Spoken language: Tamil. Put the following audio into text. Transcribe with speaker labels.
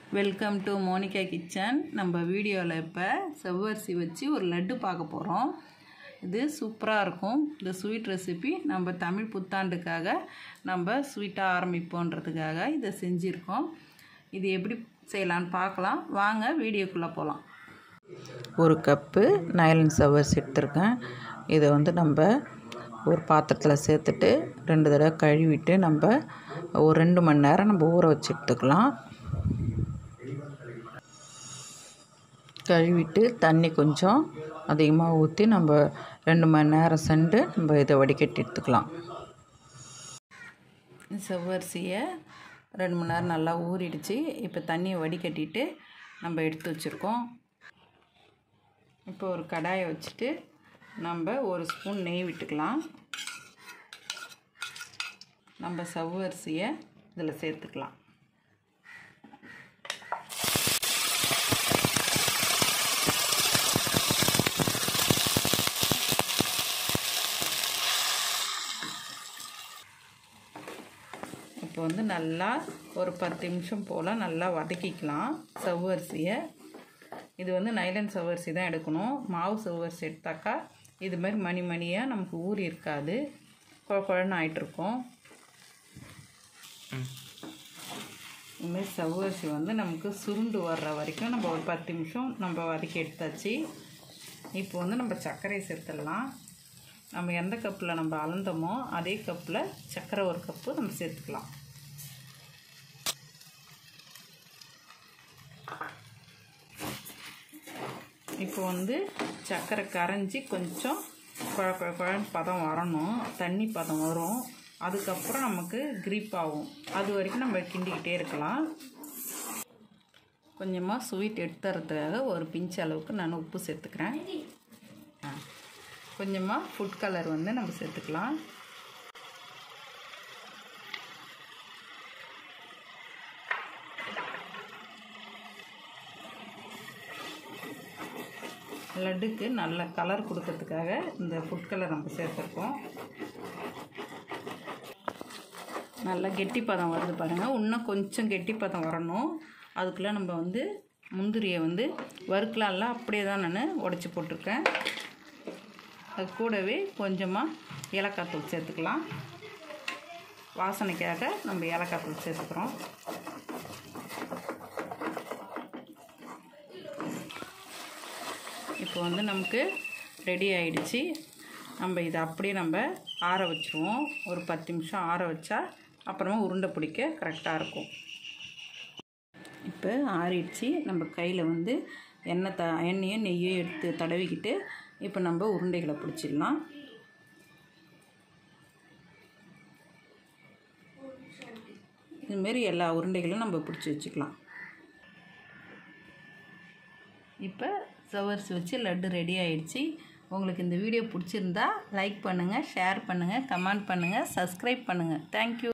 Speaker 1: வெல்கம் டு மோனிகா கிச்சன் நம்ம வீடியோவில் இப்போ செவ்வரிசி வச்சு ஒரு லட்டு பார்க்க போகிறோம் இது சூப்பராக இருக்கும் இந்த ஸ்வீட் ரெசிபி நம்ம தமிழ் புத்தாண்டுக்காக நம்ம ஸ்வீட்டாக ஆரம்பிப்போன்றதுக்காக இதை செஞ்சுருக்கோம் இது எப்படி செய்யலான்னு பார்க்கலாம் வாங்க வீடியோக்குள்ளே போகலாம் ஒரு கப்பு நைலன் செவ்வரிசி எடுத்திருக்கேன் இதை வந்து நம்ம ஒரு பாத்திரத்தில் சேர்த்துட்டு ரெண்டு தடவை கழுவிட்டு நம்ம ஒரு ரெண்டு மணி நேரம் நம்ம ஊற வச்சு எடுத்துக்கலாம் கழுவிட்டு தண்ணி கொஞ்சம் அதிகமாக ஊற்றி நம்ம ரெண்டு மணி நேரம் சென்று நம்ம இதை வடிகட்டி எடுத்துக்கலாம் செவ்வரிசியை ரெண்டு மணி நேரம் நல்லா ஊறிடுச்சு இப்போ தண்ணியை வடிகட்டிட்டு நம்ம எடுத்து வச்சுருக்கோம் இப்போ ஒரு கடாயை வச்சுட்டு நம்ம ஒரு ஸ்பூன் நெய் விட்டுக்கலாம் நம்ம செவ்வரிசியை இதில் சேர்த்துக்கலாம் இப்போ வந்து நல்லா ஒரு பத்து நிமிஷம் போல் நல்லா வதக்கிக்கலாம் செவ்வரிசியை இது வந்து நைலன் செவ்வரிசி தான் எடுக்கணும் மாவு செவ்வரிசி எடுத்தாக்கா இது மாதிரி மணி மணியாக நமக்கு ஊறி இருக்காது குழ குழன்னு ஆகிட்டுருக்கோம் இதுமாரி செவ்வரிசி வந்து நமக்கு சுருண்டு வர்ற வரைக்கும் நம்ம ஒரு பத்து நிமிஷம் நம்ம வதக்கி எடுத்தாச்சு இப்போ வந்து நம்ம சர்க்கரை சேர்த்துடலாம் நம்ம எந்த கப்பில் நம்ம அளந்தோமோ அதே கப்பில் சர்க்கரை ஒரு கப்பு நம்ம சேர்த்துக்கலாம் இப்போ வந்து சர்க்கரை கரைஞ்சி கொஞ்சம் குழ குழ குழன்னு பதம் வரணும் தண்ணி பதம் வரும் அதுக்கப்புறம் நமக்கு க்ரீப் ஆகும் அது வரைக்கும் நம்ம கிண்டிக்கிட்டே இருக்கலாம் கொஞ்சமாக ஸ்வீட் எடுத்துறதுக்காக ஒரு பிஞ்ச் அளவுக்கு நான் உப்பு சேர்த்துக்கிறேன் கொஞ்சமாக ஃபுட் கலர் வந்து நம்ம சேர்த்துக்கலாம் லட்டுக்கு நல்ல கலர் கொடுக்கறதுக்காக இந்த ஃபுட் கலர் நம்ம சேர்த்துருக்கோம் நல்லா கெட்டி பதம் வருது பாருங்கள் இன்னும் கொஞ்சம் கெட்டி பதம் வரணும் அதுக்குள்ளே நம்ம வந்து முந்திரியை வந்து வறுக்கலாம்ல அப்படியே தான் நான் உடச்சி போட்டிருக்கேன் அது கூடவே கொஞ்சமாக ஏலக்காய் தூள் சேர்த்துக்கலாம் வாசனைக்காக நம்ம ஏலக்காய் தூள் சேர்த்துக்கிறோம் இப்போ வந்து நமக்கு ரெடி ஆயிடுச்சு நம்ம இதை அப்படியே நம்ம ஆற வச்சுருவோம் ஒரு பத்து நிமிஷம் ஆற வச்சா அப்புறமா உருண்டை பிடிக்க கரெக்டாக இருக்கும் இப்போ ஆறிடுச்சு நம்ம கையில் வந்து எண்ணெய் த எண்ணெயை நெய்யோ எடுத்து தடவிக்கிட்டு இப்போ நம்ம உருண்டைகளை பிடிச்சிடலாம் இதுமாரி எல்லா உருண்டைகளும் நம்ம பிடிச்சி வச்சுக்கலாம் இப்போ சவர்ஸ் வச்சு லட்டு ரெடி ஆயிடுச்சு உங்களுக்கு இந்த வீடியோ பிடிச்சிருந்தா லைக் பண்ணுங்கள் ஷேர் பண்ணுங்கள் கமெண்ட் பண்ணுங்கள் சப்ஸ்கிரைப் பண்ணுங்கள் தேங்க்யூ